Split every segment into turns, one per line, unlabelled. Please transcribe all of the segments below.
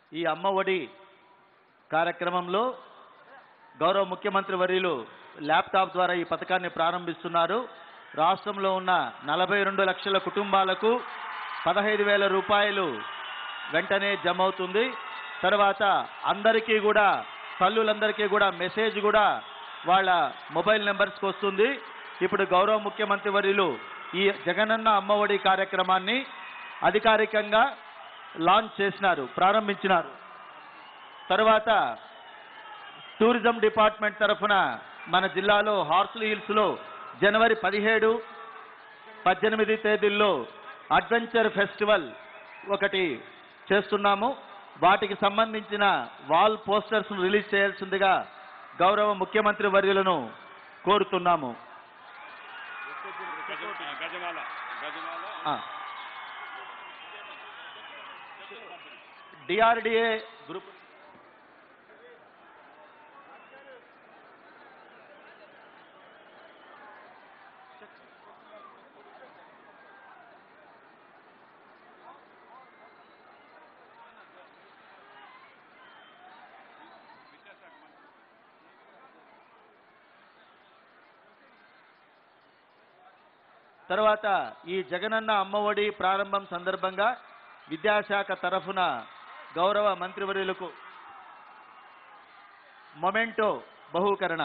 ఈ అమ్మ ఒడి కార్యక్రమంలో గౌరవ ముఖ్యమంత్రి వర్యులు ల్యాప్టాప్ ద్వారా ఈ పథకాన్ని ప్రారంభిస్తున్నారు రాష్ట్రంలో ఉన్న నలభై రెండు లక్షల కుటుంబాలకు పదహైదు వేల రూపాయలు వెంటనే జమ అవుతుంది తర్వాత అందరికీ కూడా తల్లులందరికీ కూడా మెసేజ్ కూడా వాళ్ళ మొబైల్ నెంబర్స్కి వస్తుంది ఇప్పుడు గౌరవ ముఖ్యమంత్రి వర్యులు ఈ జగనన్న అమ్మఒడి కార్యక్రమాన్ని అధికారికంగా లాంచ్ చేసినారు ప్రారంభించినారు తర్వాత టూరిజం డిపార్ట్మెంట్ తరఫున మన జిల్లాలో హార్స్లీ హిల్స్లో జనవరి పదిహేడు పద్దెనిమిది తేదీల్లో అడ్వెంచర్ ఫెస్టివల్ ఒకటి చేస్తున్నాము వాటికి సంబంధించిన వాల్ పోస్టర్స్ రిలీజ్ చేయాల్సిందిగా గౌరవ ముఖ్యమంత్రి వర్యులను కోరుతున్నాము
గజమాల గజమాల
ఆ. డిఆర్డిఏ గ్రూప్ తర్వాత ఈ జగనన్న అమ్మఒడి ప్రారంభం సందర్భంగా విద్యాశాఖ తరఫున గౌరవ మంత్రివర్యులకు మొమెంటో బహూకరణ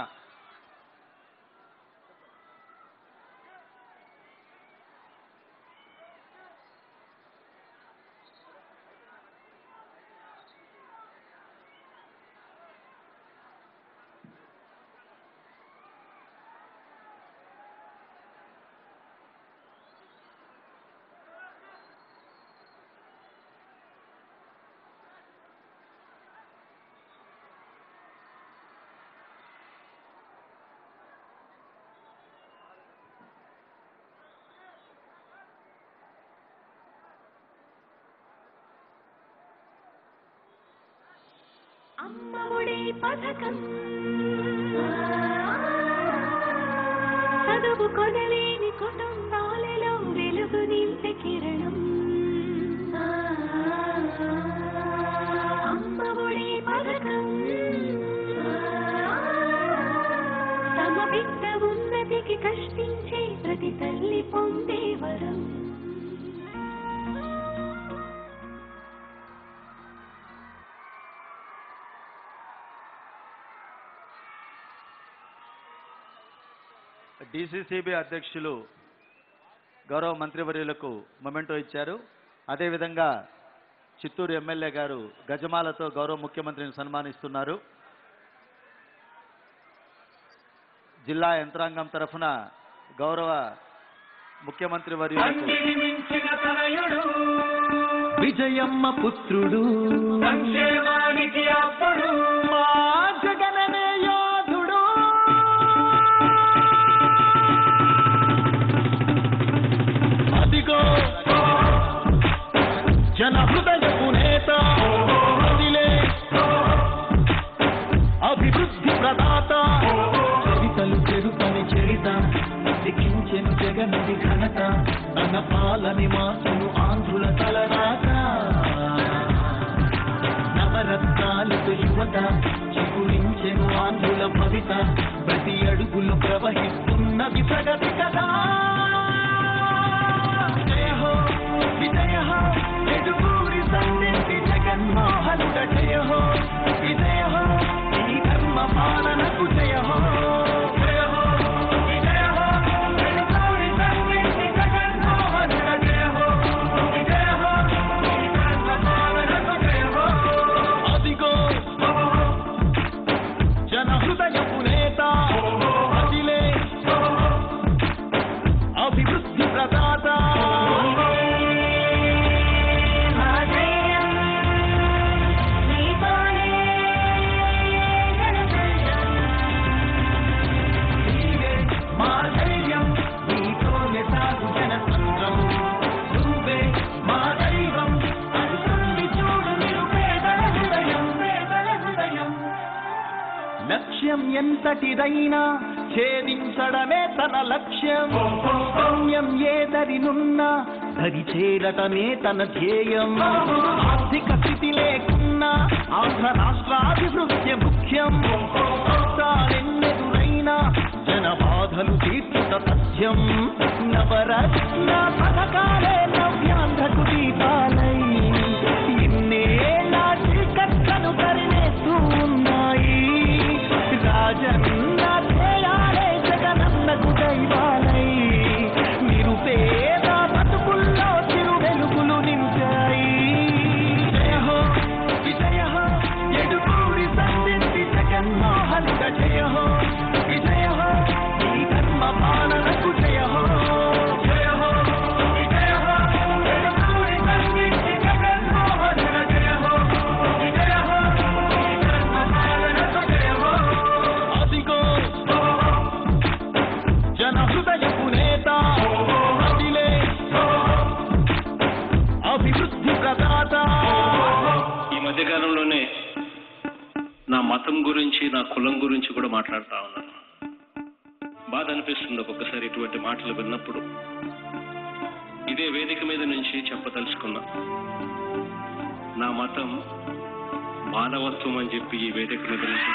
అమ్మఒడి పథకం చదువు కొనలేని కుటుంబాలలో వెలుగు నింపే కిరణం అమ్మఒడి పథకం తమ బిడ్డ ఉన్నతికి కష్టించే ప్రతి తల్లి పొందే వరం
డిసిసిబి అధ్యక్షులు గౌరవ మంత్రివర్యులకు మొమెంటో ఇచ్చారు అదేవిధంగా చిత్తూరు ఎమ్మెల్యే గారు గజమాలతో గౌరవ ముఖ్యమంత్రిని సన్మానిస్తున్నారు జిల్లా యంత్రాంగం తరఫున గౌరవ ముఖ్యమంత్రి వర్యులకు
మించిన తనయుడు
విజయమ్మ పుత్రుడు
సంక్షేమానికి అప్పుడు
మా జగననే యోధుడు అదిగో జన హృదయపు నేత అదిలే అభివృద్ధి ప్రదాత చరితలు చెరుపని చరిత లిఖించెను జగనది ఘనత తన పాలని మాసును ఆంధ్రుల తలరాత నవరత్నాలతో యువత చిగురించెను ఆంధ్రుల భవిత ప్రతి అడుగులు ప్రవహిస్తున్నది ప్రగతి కదా జయ హో విజయ హో ఎదుగూరి సందేశి జగన్మోహనుడ జయ హో విజయ హో ఈ ధర్మ పాలనకు జయ హో జయ హో విజయ హో ఎదుగూరి సందేశి జగన్మోహనుడ జయ హో విజయ హో ఈ ధర్మ పాలనకు జయ హో అదిగో జన హృదయపు నేత అదిలే అభివృద్ధి ప్రదాత నీవే మా ధైర్యం నీతోనే సాగు జనతంత్రం నువ్వే మా దైవం అందుతుంది చూడు నిరుపేదల హృదయం పేదల హృదయం లక్ష్యం ఎంతటిదైనా ఛేదించడమే తన లక్ష్యం గమ్యం ఏదరినున్నా దరి చేరటమే తన ధ్యేయం ఆర్థిక స్థితి లేకున్నా ముఖ్యం కష్టాలెన్నెదురైనా జన బాధలు తీర్చుట సత్యం నవరత్న పథకాలే నవ్యాంధ్రకు దీపాలై ఇన్నేళ్ళ చీకట్లను తరిమేస్తూ ఉన్నాయి రాజన్న ధ్యేయాలే జగనన్నకు దైవాలై నిరుపేద బతుకుల్లో చిరు వెలుగులు నింపాయి జయ హో విజయ హో ఎడుగూరి సంధించి జగన్మోహన్ జయ హో విజయ హో ఈ కర్మ పాలనకు జయ హో జయ హో విజయ హో ఎడుగూరి సంధించి జగన్మోహన్ జయ హో విజయ హో ఈ కర్మ పాలనకు జయ హో అదిగో జన హృదయపు నేత అదిలే అభివృద్ధి ప్రదాత
ఈ మధ్య కాలంలోనే నా మతం గురించి నా కులం గురించి కూడా మాట్లాడుతా ఉన్నాను బాధ అనిపిస్తుంది ఒక్కొక్కసారి ఇటువంటి మాటలు విన్నప్పుడు ఇదే వేదిక మీద నుంచి చెప్పదలుచుకున్నా నా మతం మానవత్వం అని చెప్పి ఈ వేదిక మీద నుంచి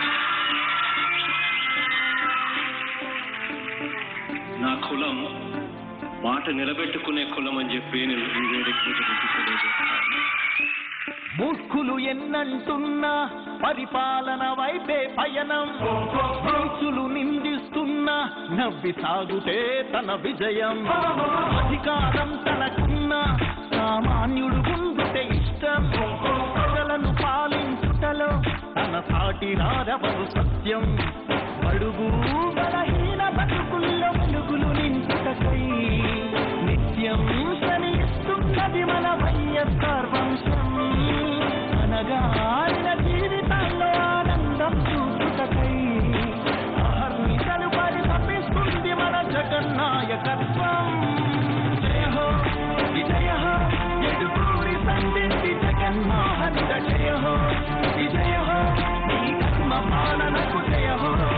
నా కులం మాట నిలబెట్టుకునే కులం అని చెప్పి నేను ఈ వేదిక మీద నుంచి తెలియజేస్తాను
మూర్ఖులు ఎన్నంటున్నా పరిపాలన వైపే పయనం నీచులు నిందిస్తున్నా నవ్వి సాగుతే తన విజయం అధికారం తనకున్న సామాన్యుడు ముందుటే ఇష్టం ప్రజలను పాలించుటలో తన సాటి రారవరు సత్యం అడుగు బలహీన బతుకుల్లో వెలుగులు నింపుటకై నిత్యం శ్రమిస్తున్నది మన వైఎస్ఆర్ వంశం అనగారిన జీవితాల్లో ఆనందం చూపుటకై అహర్నిశలు పరితపిస్తుంది మన జగన్నాయకత్వం జయ హో విజయ హో ఎడుగూరి సంధించి జగన్మోహన్ జయ హో విజయ హో ఈ కర్మ పాలనకు జయ హో